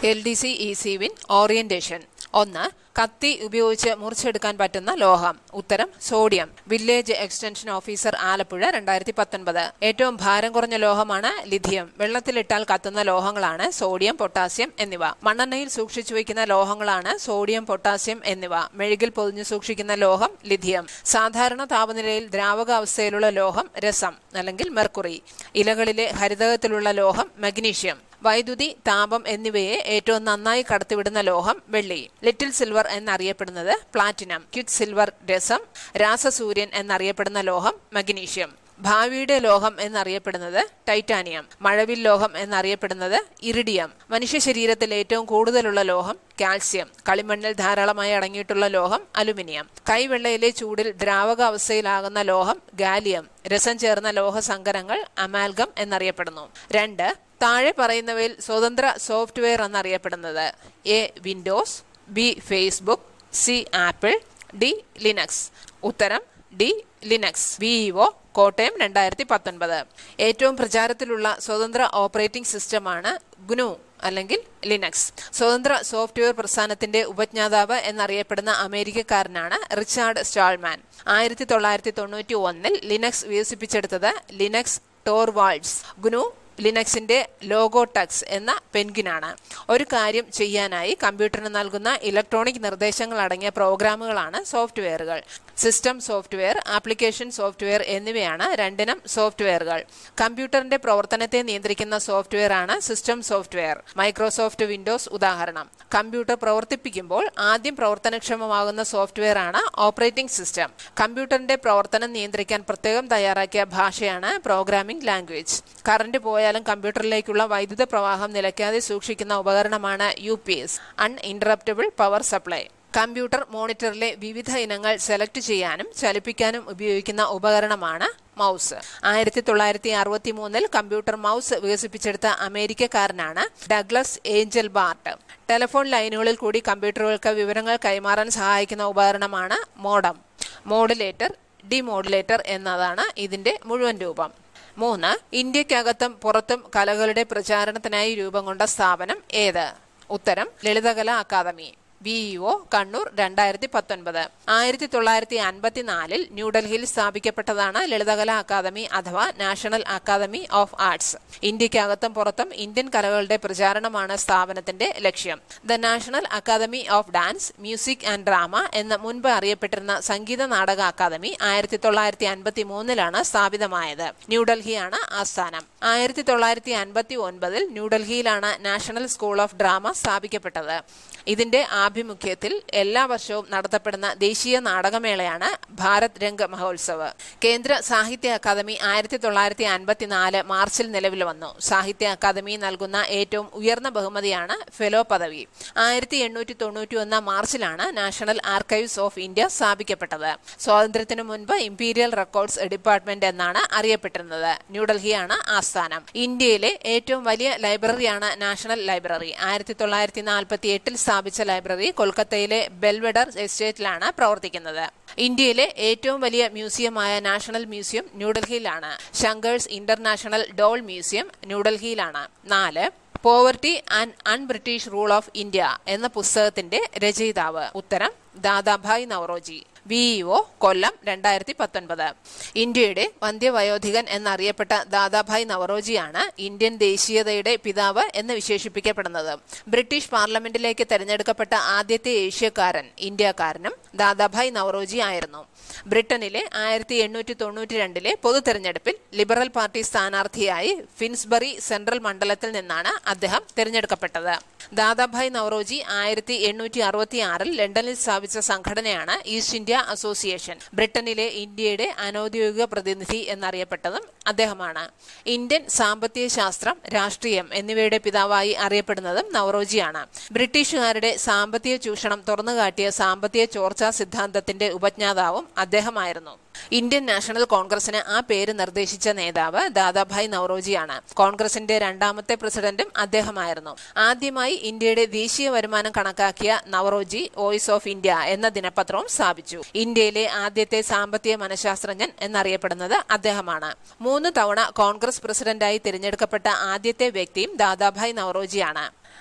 L D C E C വിൻ ഓറിയന്റേഷൻ ഒന്ന് കത്തി ഉപയോഗിച്ച് മുറിച്ചെടുക്കാൻ പറ്റുന്ന ലോഹം ഉത്തരം sodium village extension officer Alappuzha രണ്ടായിരത്തി പത്തൊൻപത് ഏറ്റവും ഭാരം കുറഞ്ഞ ലോഹമാണ് ലിഥിയം വെള്ളത്തിലിട്ടാൽ കത്തുന്ന ലോഹങ്ങളാണ് സോഡിയം പൊട്ടാസ്യം എന്നിവ മണ്ണെണ്ണയിൽ സൂക്ഷിച്ചു വയ്ക്കുന്ന ലോഹങ്ങളാണ് സോഡിയം പൊട്ടാസ്യം എന്നിവ മെഴുകിൽ പൊതിഞ്ഞു സൂക്ഷിക്കുന്ന ലോഹം ലിഥിയം സാധാരണ താപനിലയിൽ ദ്രാവകാവസ്ഥയിലുള്ള ലോഹം രസം അല്ലെങ്കിൽ മെർക്കുറി ഇലകളിലെ ഹരിതകത്തിലുള്ള ലോഹം മഗ്നീഷ്യം വൈദ്യുതി താപം എന്നിവയെ ഏറ്റവും നന്നായി കടത്തിവിടുന്ന ലോഹം വെള്ളി ലിറ്റിൽ സിൽവർ എന്നറിയപ്പെടുന്നത് പ്ലാറ്റിനം ക്വിക്ക് സിൽവർ രസം രാസസൂര്യൻ എന്നറിയപ്പെടുന്ന ലോഹം മഗ്നീഷ്യം ഭാവിയുടെ ലോഹം എന്നറിയപ്പെടുന്നത് ടൈറ്റാനിയം മഴവിൽ ലോഹം എന്നറിയപ്പെടുന്നത് ഇറിഡിയം മനുഷ്യ ശരീരത്തിൽ ഏറ്റവും കൂടുതലുള്ള ലോഹം കാൽസ്യം കളിമണ്ണിൽ ധാരാളമായി അടങ്ങിയിട്ടുള്ള ലോഹം അലുമിനിയം കൈവെള്ളയിലെ ചൂടിൽ ദ്രാവക അവസ്ഥയിലാകുന്ന ലോഹം ഗാലിയം രസം ചേർന്ന ലോഹസങ്കരങ്ങൾ അമാൽഗം എന്നറിയപ്പെടുന്നു രണ്ട് താഴെ പറയുന്നവയിൽ സ്വതന്ത്ര സോഫ്റ്റ്വെയർ എന്നറിയപ്പെടുന്നത് A Windows B Facebook C Apple D Linux ഉത്തരം ഡി ലിനക്സ് വിഇഒ കോട്ടയം രണ്ടായിരത്തി പത്തൊൻപത് ഏറ്റവും പ്രചാരത്തിലുള്ള സ്വതന്ത്ര ഓപ്പറേറ്റിംഗ് സിസ്റ്റമാണ് ഗ്നു അല്ലെങ്കിൽ ലിനക്സ് സ്വതന്ത്ര സോഫ്റ്റ്വെയർ പ്രസ്ഥാനത്തിന്റെ ഉപജ്ഞാതാവ് എന്നറിയപ്പെടുന്ന അമേരിക്കക്കാരനാണ് റിച്ചാർഡ് സ്റ്റാൾമാൻ ആയിരത്തി തൊള്ളായിരത്തി തൊണ്ണൂറ്റി ഒന്നിൽ ലിനക്സ് വികസിപ്പിച്ചെടുത്തത് ലിനക്സ് ടോർവാൾഡ്സ് ഗ്നു ലിനക്സിന്റെ ലോഗോടക്സ് എന്ന പെൻഗിനാണ് ഒരു കാര്യം ചെയ്യാനായി കമ്പ്യൂട്ടറിന് നൽകുന്ന ഇലക്ട്രോണിക് നിർദ്ദേശങ്ങൾ അടങ്ങിയ പ്രോഗ്രാമുകളാണ് സോഫ്റ്റ്വെയറുകൾ സിസ്റ്റം സോഫ്റ്റ്വെയർ ആപ്ലിക്കേഷൻ സോഫ്റ്റ്വെയർ എന്നിവയാണ് രണ്ടിനം സോഫ്റ്റ്വെയറുകൾ കമ്പ്യൂട്ടറിന്റെ പ്രവർത്തനത്തെ നിയന്ത്രിക്കുന്ന സോഫ്റ്റ്വെയർ ആണ് സിസ്റ്റം സോഫ്റ്റ്വെയർ മൈക്രോസോഫ്റ്റ് വിൻഡോസ് ഉദാഹരണം കമ്പ്യൂട്ടർ പ്രവർത്തിപ്പിക്കുമ്പോൾ ആദ്യം പ്രവർത്തനക്ഷമമാകുന്ന സോഫ്റ്റ്വെയർ ആണ് ഓപ്പറേറ്റിംഗ് സിസ്റ്റം കമ്പ്യൂട്ടറിന്റെ പ്രവർത്തനം നിയന്ത്രിക്കാൻ പ്രത്യേകം തയ്യാറാക്കിയ ഭാഷയാണ് പ്രോഗ്രാമിംഗ് ലാംഗ്വേജ് കറണ്ട് പോയാലും കമ്പ്യൂട്ടറിലേക്കുള്ള വൈദ്യുത പ്രവാഹം നിലയ്ക്കാതെ സൂക്ഷിക്കുന്ന ഉപകരണമാണ് U P S uninterruptible power supply computer മോണിറ്ററിലെ വിവിധ ഇനങ്ങൾ സെലക്ട് ചെയ്യാനും ചലിപ്പിക്കാനും ഉപയോഗിക്കുന്ന ഉപകരണമാണ് മൗസ് ആയിരത്തി തൊള്ളായിരത്തി അറുപത്തി മൂന്നിൽ കമ്പ്യൂട്ടർ മൗസ് വികസിപ്പിച്ചെടുത്ത അമേരിക്കക്കാരനാണ് ഡഗ്ലസ് ഏഞ്ചൽ ബാർട്ട് ടെലിഫോൺ ലൈനുകളിൽ കൂടി കമ്പ്യൂട്ടറുകൾക്ക് വിവരങ്ങൾ കൈമാറാൻ സഹായിക്കുന്ന ഉപകരണമാണ് മോഡം മോഡുലേറ്റർ ഡിമോഡുലേറ്റർ എന്നതാണ് ഇതിന്റെ മുഴുവൻ രൂപം മൂന്ന് ഇന്ത്യക്കകത്തും പുറത്തും കലകളുടെ പ്രചാരണത്തിനായി രൂപം കൊണ്ട സ്ഥാപനം ഏത് ഉത്തരം ലളിതകലാ അക്കാദമി വിഇഒ കണ്ണൂർ രണ്ടായിരത്തി പത്തൊൻപത് ആയിരത്തി തൊള്ളായിരത്തി അൻപത്തിനാലിൽ ന്യൂഡൽഹിയിൽ സ്ഥാപിക്കപ്പെട്ടതാണ് ലളിതകലാ അക്കാദമി അഥവാ നാഷണൽ അക്കാദമി ഓഫ് ആർട്സ് ഇന്ത്യക്കകത്തും പുറത്തും ഇന്ത്യൻ കലകളുടെ പ്രചാരണമാണ് സ്ഥാപനത്തിന്റെ ലക്ഷ്യം the national academy of dance music and drama എന്ന് മുൻപ് അറിയപ്പെട്ടിരുന്ന സംഗീത നാടക അക്കാദമി ആയിരത്തി തൊള്ളായിരത്തി അൻപത്തി മൂന്നിലാണ് സ്ഥാപിതമായത് ന്യൂഡൽഹിയാണ് ആസ്ഥാനം ആയിരത്തി തൊള്ളായിരത്തി അൻപത്തി ഒൻപതിൽ ന്യൂഡൽഹിയിലാണ് നാഷണൽ സ്കൂൾ ഓഫ് ഡ്രാമ സ്ഥാപിക്കപ്പെട്ടത് ഇതിന്റെ ആഭിമുഖ്യത്തിൽ എല്ലാ വർഷവും നടത്തപ്പെടുന്ന ദേശീയ നാടകമേളയാണ് ഭാരത് രംഗ് മഹോത്സവ് കേന്ദ്ര സാഹിത്യ അക്കാദമി ആയിരത്തി തൊള്ളായിരത്തി അൻപത്തിനാല് മാർച്ചിൽ നിലവിൽ വന്നു സാഹിത്യ അക്കാദമി നൽകുന്ന ഏറ്റവും ഉയർന്ന ബഹുമതിയാണ് ഫെലോ പദവി ആയിരത്തി എണ്ണൂറ്റി തൊണ്ണൂറ്റി ഒന്ന് മാർച്ചിലാണ് നാഷണൽ ആർക്കൈവ്സ് ഓഫ് ഇന്ത്യ സ്ഥാപിക്കപ്പെട്ടത് സ്വാതന്ത്ര്യത്തിനു മുൻപ് ഇംപീരിയൽ റെക്കോർഡ്സ് ഡിപ്പാർട്ട്മെന്റ് എന്നാണ് അറിയപ്പെട്ടിരുന്നത് ന്യൂഡൽഹിയാണ് ആസ്ഥാനം ഇന്ത്യയിലെ ഏറ്റവും വലിയ ലൈബ്രറിയാണ് നാഷണൽ ലൈബ്രറി ആയിരത്തി തൊള്ളായിരത്തി നാൽപ്പത്തി എട്ടിൽ സ്ഥാപിച്ച ലൈബ്രറി കൊൽക്കത്തയിലെ ബെൽവെഡർ എസ്റ്റേറ്റിലാണ് പ്രവർത്തിക്കുന്നത് ഇന്ത്യയിലെ ഏറ്റവും വലിയ മ്യൂസിയമായ നാഷണൽ മ്യൂസിയം ന്യൂഡൽഹിയിലാണ് ശങ്കേഴ്സ് ഇന്റർനാഷണൽ ഡോൾ മ്യൂസിയം ന്യൂഡൽഹിയിലാണ് നാല് poverty and unBritish rule of India എന്ന പുസ്തകത്തിന്റെ രചയിതാവ് ഉത്തരം ദാദാഭായ് നവറോജി വിഇഒ കൊല്ലം രണ്ടായിരത്തി പത്തൊൻപത് ഇന്ത്യയുടെ വന്ധ്യവയോധികൻ എന്നറിയപ്പെട്ട ദാദാഭായ് നവറോജിയാണ് ഇന്ത്യൻ ദേശീയതയുടെ പിതാവ് എന്ന് വിശേഷിപ്പിക്കപ്പെടുന്നത് ബ്രിട്ടീഷ് പാർലമെന്റിലേക്ക് തെരഞ്ഞെടുക്കപ്പെട്ട ആദ്യത്തെ ഏഷ്യക്കാരൻ ഇന്ത്യക്കാരനും ദാദാഭായ് നവറോജി ആയിരുന്നു ബ്രിട്ടനിലെ ആയിരത്തി എണ്ണൂറ്റി തൊണ്ണൂറ്റി രണ്ടിലെ പൊതു തെരഞ്ഞെടുപ്പിൽ ലിബറൽ പാർട്ടി സ്ഥാനാർത്ഥിയായി ഫിൻസ്ബറി സെൻട്രൽ മണ്ഡലത്തിൽ നിന്നാണ് അദ്ദേഹം തെരഞ്ഞെടുക്കപ്പെട്ടത് ദാദാഭായ് നവറോജി ആയിരത്തി എണ്ണൂറ്റി അറുപത്തി ആറിൽ ലണ്ടനിൽ സ്ഥാപിച്ച സംഘടനയാണ് ഈസ്റ്റ് ഇന്ത്യ അസോസിയേഷൻ ബ്രിട്ടനിലെ ഇന്ത്യയുടെ അനൌദ്യോഗിക പ്രതിനിധി എന്നറിയപ്പെട്ടതും അദ്ദേഹമാണ് ഇന്ത്യൻ സാമ്പത്തിക ശാസ്ത്രം രാഷ്ട്രീയം എന്നിവയുടെ പിതാവായി അറിയപ്പെടുന്നതും നവറോജിയാണ് ബ്രിട്ടീഷുകാരുടെ സാമ്പത്തിക ചൂഷണം തുറന്നുകാട്ടിയ സാമ്പത്തിക ചോർച്ചാ സിദ്ധാന്തത്തിന്റെ ഉപജ്ഞാതാവും അദ്ദേഹമായിരുന്നു ഇന്ത്യൻ നാഷണൽ കോൺഗ്രസിന് ആ പേര് നിർദ്ദേശിച്ച നേതാവ് ദാദാഭായ് നവറോജിയാണ് കോൺഗ്രസിന്റെ രണ്ടാമത്തെ പ്രസിഡന്റും അദ്ദേഹമായിരുന്നു ആദ്യമായി ഇന്ത്യയുടെ ദേശീയ വരുമാനം കണക്കാക്കിയ നവറോജി വോയിസ് ഓഫ് ഇന്ത്യ എന്ന ദിനപത്രവും സ്ഥാപിച്ചു ഇന്ത്യയിലെ ആദ്യത്തെ സാമ്പത്തിക മനഃശാസ്ത്രജ്ഞൻ എന്നറിയപ്പെടുന്നത് അദ്ദേഹമാണ് മൂന്ന് തവണ കോൺഗ്രസ് പ്രസിഡന്റായി തിരഞ്ഞെടുക്കപ്പെട്ട ആദ്യത്തെ വ്യക്തിയും ദാദാഭായ് നവറോജിയാണ്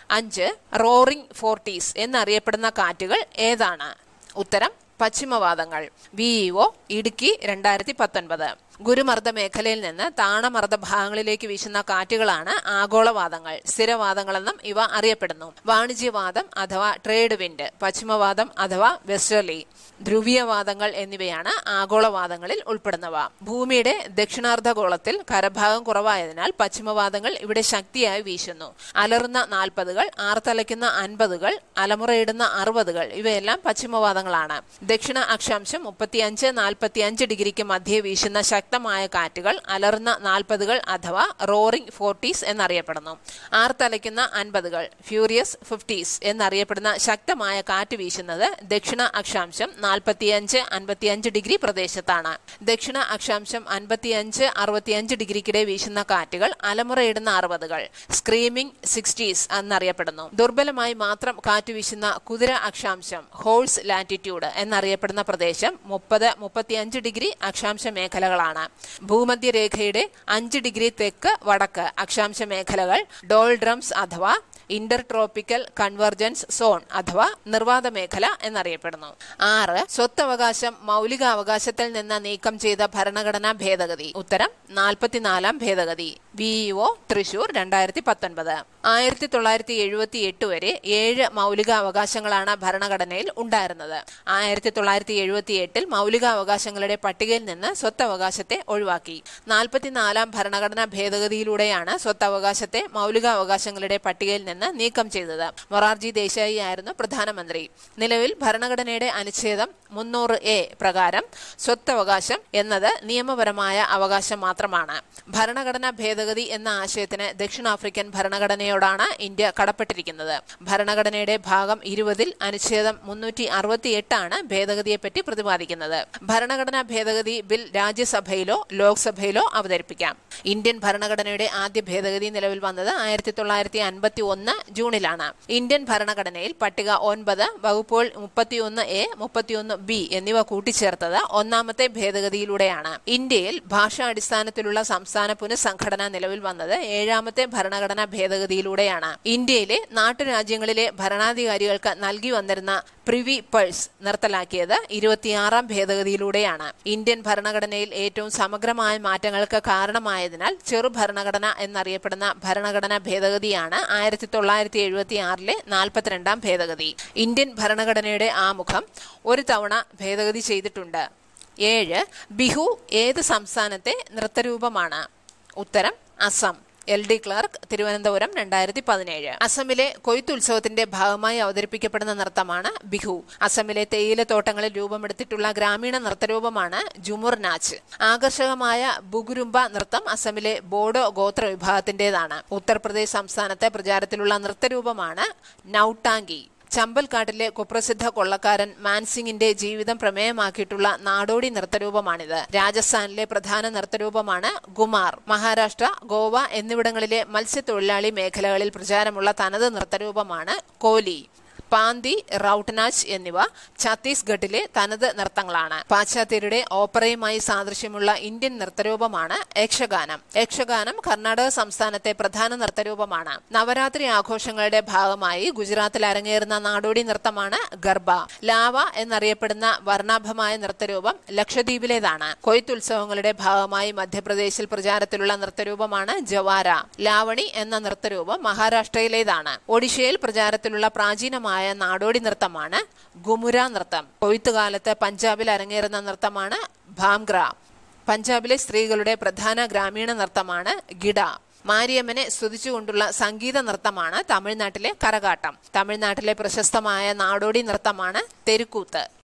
അഞ്ച് റോറിംഗ് ഫോർട്ടീസ് എന്നറിയപ്പെടുന്ന കാറ്റുകൾ ഏതാണ് ഉത്തരം പശ്ചിമവാദങ്ങൾ വിഇഒ ഇടുക്കി രണ്ടായിരത്തി പത്തൊൻപത് ഗുരുമർദ്ദ മേഖലയിൽ നിന്ന് താണമർദ്ദ ഭാഗങ്ങളിലേക്ക് വീശുന്ന കാറ്റുകളാണ് ആഗോളവാദങ്ങൾ സ്ഥിരവാദങ്ങളെന്നും ഇവ അറിയപ്പെടുന്നു വാണിജ്യവാദം അഥവാ ട്രേഡ് വിൻഡ് പശ്ചിമവാദം അഥവാ വെസ്റ്റർലി ധ്രുവീയവാദങ്ങൾ എന്നിവയാണ് ആഗോളവാദങ്ങളിൽ ഉൾപ്പെടുന്നവ ഭൂമിയുടെ ദക്ഷിണാർദ്ധഗോളത്തിൽ കരഭാഗം കുറവായതിനാൽ പശ്ചിമവാദങ്ങൾ ഇവിടെ ശക്തിയായി വീശുന്നു അലറുന്ന നാൽപ്പതുകൾ ആർത്തലയ്ക്കുന്ന അൻപതുകൾ അലമുറയിടുന്ന അറുപതുകൾ ഇവയെല്ലാം പശ്ചിമവാദങ്ങളാണ് ദക്ഷിണ അക്ഷാംശം മുപ്പത്തിയഞ്ച് നാൽപ്പത്തിയഞ്ച് ഡിഗ്രിക്ക് മധ്യേ വീശുന്ന ശക്തമായ കാറ്റുകൾ അലറുന്ന നാൽപ്പതുകൾ അഥവാ റോറിംഗ് ഫോർട്ടീസ് എന്നറിയപ്പെടുന്നു ആർത്തലയ്ക്കുന്ന അൻപതുകൾ ഫ്യൂറിയസ് ഫിഫ്റ്റീസ് എന്നറിയപ്പെടുന്ന ശക്തമായ കാറ്റ് വീശുന്നത് ദക്ഷിണ അക്ഷാംശം നാൽപ്പത്തിയഞ്ച് അൻപത്തിയഞ്ച് ഡിഗ്രി പ്രദേശത്താണ് ദക്ഷിണ അക്ഷാംശം അൻപത്തിയഞ്ച് അറുപത്തിയഞ്ച് ഡിഗ്രിക്കിടെ വീശുന്ന കാറ്റുകൾ അലമുറയിടുന്ന അറുപതുകൾ സ്ക്രീമിംഗ് സിക്സ്റ്റീസ് എന്നറിയപ്പെടുന്നു ദുർബലമായി മാത്രം കാറ്റ് വീശുന്ന കുതിര അക്ഷാംശം ഹോൾസ് ലാറ്റിറ്റ്യൂഡ് എന്നറിയപ്പെടുന്ന പ്രദേശം മുപ്പത് മുപ്പത്തിയഞ്ച് ഡിഗ്രി അക്ഷാംശ മേഖലകളാണ് ഭൂമധ്യരേഖയുടെ അഞ്ച് ഡിഗ്രി തെക്ക് വടക്ക് അക്ഷാംശ മേഖലകൾ ഡോൾഡ്രംസ് അഥവാ ഇന്റർ ട്രോപ്പിക്കൽ കൺവർജൻസ് സോൺ അഥവാ നിർവാത മേഖല എന്നറിയപ്പെടുന്നു ആറ് സ്വത്തവകാശം മൗലികാവകാശത്തിൽ നിന്ന് നീക്കം ചെയ്ത ഭരണഘടനാ ഭേദഗതി ഉത്തരം നാൽപ്പത്തിനാലാം ഭേദഗതി വിഇഒ തൃശൂർ രണ്ടായിരത്തി പത്തൊൻപത് ആയിരത്തി തൊള്ളായിരത്തി എഴുപത്തി എട്ട് വരെ ഏഴ് മൗലികാവകാശങ്ങളാണ് ഭരണഘടനയിൽ ഉണ്ടായിരുന്നത് ആയിരത്തി തൊള്ളായിരത്തി എഴുപത്തി എട്ടിൽ മൗലികാവകാശങ്ങളുടെ പട്ടികയിൽ നിന്ന് സ്വത്തവകാശത്തെ ഒഴിവാക്കി നാൽപ്പത്തിനാലാം ഭരണഘടനാ ഭേദഗതിയിലൂടെയാണ് സ്വത്തവകാശത്തെ മൗലികാവകാശങ്ങളുടെ പട്ടികയിൽ നിന്ന് നീക്കം ചെയ്തത് മൊറാർജി ദേശായി ആയിരുന്നു പ്രധാനമന്ത്രി നിലവിൽ ഭരണഘടനയുടെ അനുച്ഛേദം മുന്നൂറ് എ പ്രകാരം സ്വത്തവകാശം എന്നത് നിയമപരമായ അവകാശം മാത്രമാണ് ഭരണഘടനാ ഭേദഗതി എന്ന ആശയത്തിന് ദക്ഷിണാഫ്രിക്കൻ ഭരണഘടനയോടാണ് ഇന്ത്യ കടപ്പെട്ടിരിക്കുന്നത് ഭരണഘടനയുടെ ഭാഗം ഇരുപതിൽ അനുച്ഛേദം മുന്നൂറ്റി അറുപത്തി എട്ടാണ് ഭേദഗതിയെപ്പറ്റി പ്രതിപാദിക്കുന്നത് ഭരണഘടനാ ഭേദഗതി ബിൽ രാജ്യസഭയിലോ ലോക്സഭയിലോ അവതരിപ്പിക്കാം ഇന്ത്യൻ ഭരണഘടനയുടെ ആദ്യ ഭേദഗതി നിലവിൽ വന്നത് ആയിരത്തി തൊള്ളായിരത്തി അൻപത്തി ഒന്ന് ജൂണിലാണ് ഇന്ത്യൻ ഭരണഘടനയിൽ പട്ടിക ഒൻപത് വകുപ്പുകൾ മുപ്പത്തിയൊന്ന് എ മുപ്പത്തിയൊന്ന് ബി എന്നിവ കൂട്ടിച്ചേർത്തത് ഒന്നാമത്തെ ഭേദഗതിയിലൂടെയാണ് ഇന്ത്യയിൽ ഭാഷാടിസ്ഥാനത്തിലുള്ള സംസ്ഥാന പുനഃസംഘടന നിലവിൽ വന്നത് ഏഴാമത്തെ ഭരണഘടനാ ഭേദഗതിയിലൂടെയാണ് ഇന്ത്യയിലെ നാട്ടുരാജ്യങ്ങളിലെ ഭരണാധികാരികൾക്ക് നൽകി വന്നിരുന്ന പ്രിവി പേഴ്സ് നിർത്തലാക്കിയത് ഇരുപത്തിയാറാം ഭേദഗതിയിലൂടെയാണ് ഇന്ത്യൻ ഭരണഘടനയിൽ ഏറ്റവും സമഗ്രമായ മാറ്റങ്ങൾക്ക് കാരണമായതിനാൽ ചെറു ഭരണഘടന എന്നറിയപ്പെടുന്ന ഭരണഘടനാ ഭേദഗതിയാണ് ആയിരത്തി തൊള്ളായിരത്തി എഴുപത്തി ആറിലെ നാൽപ്പത്തിരണ്ടാം ഭേദഗതി ഇന്ത്യൻ ഭരണഘടനയുടെ ആമുഖം ഒരു തവണ ഭേദഗതി ചെയ്തിട്ടുണ്ട് ഏഴ് ബിഹു ഏത് സംസ്ഥാനത്തെ നൃത്തരൂപമാണ് ഉത്തരം Assam L D clerk Thiruvananthapuram രണ്ടായിരത്തി പതിനേഴ് അസമിലെ കൊയ്ത്തുത്സവത്തിന്റെ ഭാഗമായി അവതരിപ്പിക്കപ്പെടുന്ന നൃത്തമാണ് ബിഹു അസമിലെ തേയിലത്തോട്ടങ്ങളിൽ രൂപമെടുത്തിട്ടുള്ള ഗ്രാമീണ നൃത്തരൂപമാണ് ജുമുർ നാച്ച് ആകർഷകമായ ബുഗുരുംബ നൃത്തം അസമിലെ ബോഡോ ഗോത്ര വിഭാഗത്തിന്റേതാണ് ഉത്തർപ്രദേശ് സംസ്ഥാനത്തെ പ്രചാരത്തിലുള്ള നൃത്തരൂപമാണ് നൌട്ടാങ്കി ചമ്പൽക്കാട്ടിലെ കുപ്രസിദ്ധ കൊള്ളക്കാരൻ മാൻസിംഗിന്റെ ജീവിതം പ്രമേയമാക്കിയിട്ടുള്ള നാടോടി നൃത്തരൂപമാണിത് രാജസ്ഥാനിലെ പ്രധാന നൃത്തരൂപമാണ് ഗുമാർ മഹാരാഷ്ട്ര ഗോവ എന്നിവിടങ്ങളിലെ മത്സ്യത്തൊഴിലാളി മേഖലകളിൽ പ്രചാരമുള്ള തനത് നൃത്തരൂപമാണ് കോലി പാന്തി റൌട്ടനാച്ച് എന്നിവ ഛത്തീസ്ഗഡിലെ തനത് നൃത്തങ്ങളാണ് പാശ്ചാത്യരുടെ ഓപ്പറയുമായി സാദൃശ്യമുള്ള ഇന്ത്യൻ നൃത്തരൂപമാണ് യക്ഷഗാനം യക്ഷഗാനം കർണാടക സംസ്ഥാനത്തെ പ്രധാന നൃത്തരൂപമാണ് നവരാത്രി ആഘോഷങ്ങളുടെ ഭാഗമായി ഗുജറാത്തിൽ അരങ്ങേറുന്ന നാടോടി നൃത്തമാണ് ഗർഭ ലാവ എന്നറിയപ്പെടുന്ന വർണ്ണാഭമായ നൃത്തരൂപം ലക്ഷദ്വീപിലേതാണ് കൊയ്ത്തുത്സവങ്ങളുടെ ഭാഗമായി മധ്യപ്രദേശിൽ പ്രചാരത്തിലുള്ള നൃത്തരൂപമാണ് ജവാര ലാവണി എന്ന നൃത്തരൂപം മഹാരാഷ്ട്രയിലേതാണ് ഒഡീഷയിൽ പ്രചാരത്തിലുള്ള പ്രാചീനമായ നാടോടി നൃത്തമാണ് ഗുമുര നൃത്തം കൊയ്ത്തുകാലത്ത് പഞ്ചാബിൽ അരങ്ങേറുന്ന നൃത്തമാണ് ഭാംഗ്ര പഞ്ചാബിലെ സ്ത്രീകളുടെ പ്രധാന ഗ്രാമീണ നൃത്തമാണ് ഗിഡ മാരിയമ്മനെ സ്തുതിച്ചുകൊണ്ടുള്ള സംഗീത നൃത്തമാണ് തമിഴ്നാട്ടിലെ കരകാട്ടം തമിഴ്നാട്ടിലെ പ്രശസ്തമായ നാടോടി നൃത്തമാണ് തെരുക്കൂത്ത്